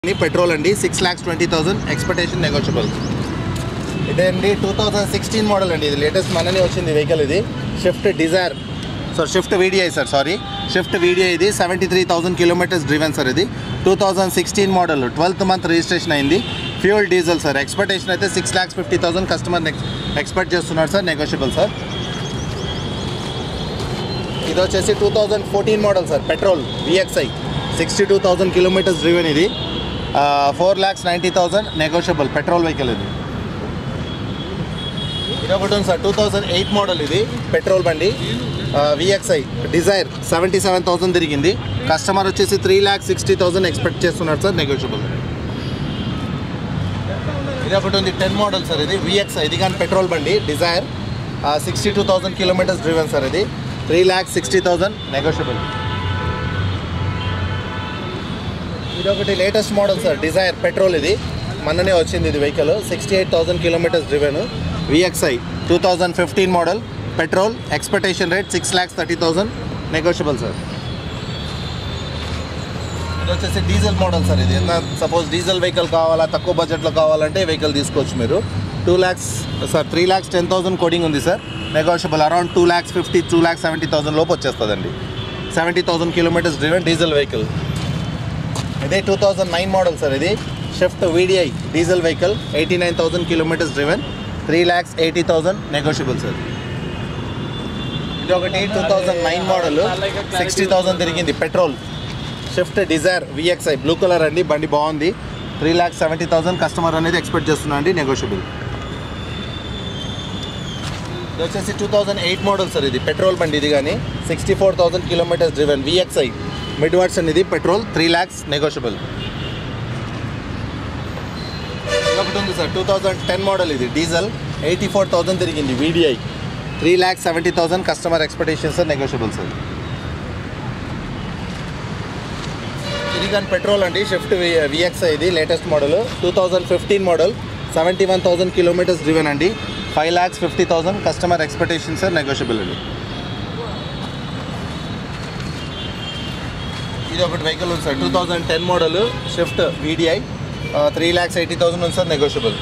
ఇది పెట్రోల్ అండి six lakhs twenty thousand expectation negotiable ఇదే అండి టూ థౌజండ్ సిక్స్టీన్ మోడల్ అండి ఇది లేటెస్ట్ మననే వచ్చింది వెహికల్ ఇది Swift Dzire sir Swift VDI sir sorry Swift VDI ఇది seventy three thousand kilometres driven sir ఇది two thousand sixteen model twelfth month registration అయింది ఫ్యూల్ డీజిల్ సార్ ఎక్స్పెక్టేషన్ అయితే six lakhs fifty thousand customer expect చేస్తున్నారు sir negotiable sir ఇది వచ్చేసి two thousand fourteen model sir petrol VXI sixty two thousand kilometres driven ఇది four lakhs ninety thousand negotiable petrol vehicle ఇది ఇది ఒకటి ఉంది sir two thousand eight model ఇది petrol బండి VXI Dzire seventy seven thousand తిరిగింది కస్టమర్ వచ్చేసి three lakhs sixty thousand expect చేస్తున్నారు సార్ నెగోషియబుల్ ఇది ఒకటి ఉంది టెన్ మోడల్ సార్ ఇది విఎక్స్ఐ ఇది కానీ పెట్రోల్ బండి Dzire sixty two thousand kilometres driven sir ఇది three lakhs sixty thousand negotiable ఇది ఒకటి latest model sir Dzire petrol ఇది మొన్ననే వచ్చింది ఇది vehicle sixty eight thousand kilometres driven VXI two thousand fifteen model petrol expectation rate six lakhs thirty thousand negotiable sir ఇది వచ్చేసి diesel model sir ఇది ఎంత సపోజ్ డీజిల్ వెహికల్ కావాలా తక్కువ బడ్జెట్లో కావాలంటే వెహికల్ తీసుకోవచ్చు మీరు two lakhs sir three lakhs ten thousand quoting ఉంది sir negotiable around two lakhs fifty two lakhs seventy thousand లోపు వచ్చేస్తుందండి seventy thousand kilometres driven diesel vehicle ఇదే two thousand nine model sir ఇది Swift VDI diesel vehicle eighty nine thousand kilometres driven three lakhs eighty thousand negotiable sir ఇది ఒకటి two thousand nine model sixty thousand తిరిగింది petrol Swift Dzire VXI blue colour అండి బండి బాగుంది three lakhs seventy thousand customer అనేది expect చేస్తున్నా అండి negotiable ఇది వచ్చేసి two thousand eight model sir ఇది పెట్రోల్ బండి ఇది కానీ sixty four thousand kilometres driven VXI mid version ఇది పెట్రోల్ త్రీ ల్యాక్స్ నెగోషియబుల్ ఒకటి ఉంది sir two thousand ten model ఇది డీజిల్ ఎయిటీ ఫోర్ థౌసండ్ తిరిగింది VDI three lakhs seventy thousand customer expectations sir negotiable sir ఇది కానీ పెట్రోల్ అండి షిఫ్ట్ విఎక్స్ ఇది latest model two thousand fifteen model seventy one thousand kilometres driven అండి five lakhs fifty thousand customer expectation sir negotiable అండి ఇది ఒకటి vehicle ఉంది sir two thousand ten model Swift VDI three lakhs eighty thousand ఉంది sir negotiable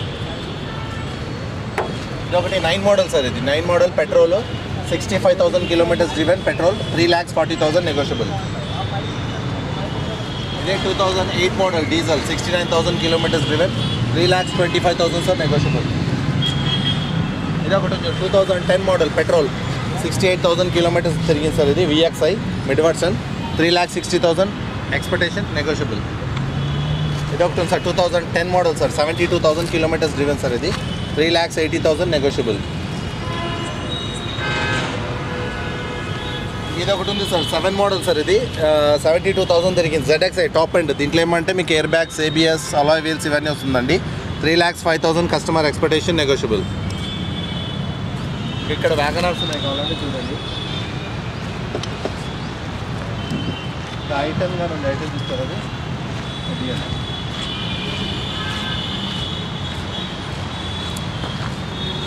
ఇది ఒకటి nine model sir ఇది nine model petrol sixty five thousand kilometres driven petrol three lakhs forty thousand negotiable ఇదే two thousand eight model diesel sixty nine thousand kilometres driven three lakhs twenty five thousand sir negotiable ఇది ఒకటి two thousand ten model petrol sixty eight thousand kilometres తిరిగింది sir ఇది VXI mid version three lakhs sixty thousand expectation negotiable ఇది ఒకటి ఉంది sir two thousand ten model sir seventy two thousand kilometres driven sir ఇది three lakhs eighty thousand negotiable ఇది ఒకటి ఉంది sir seven model sir ఇది సెవెంటీ టూ థౌసండ్ తిరిగింది ZX top and దీంట్లో ఏమంటే మీకు air bags ABS alloy wheels ఇవన్నీ వస్తుందండి three lakhs five thousand customer expectation negotiable ఇక్కడ వ్యాగనర్స్ ఉన్నాయి కావాలంటే చూడండి ఐటమ్ కానీ ఉంది ఐటమ్ చూస్తారు అది అది అండి.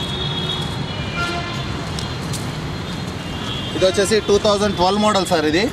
ఇది వచ్చేసి two thousand twelve model sir ఇది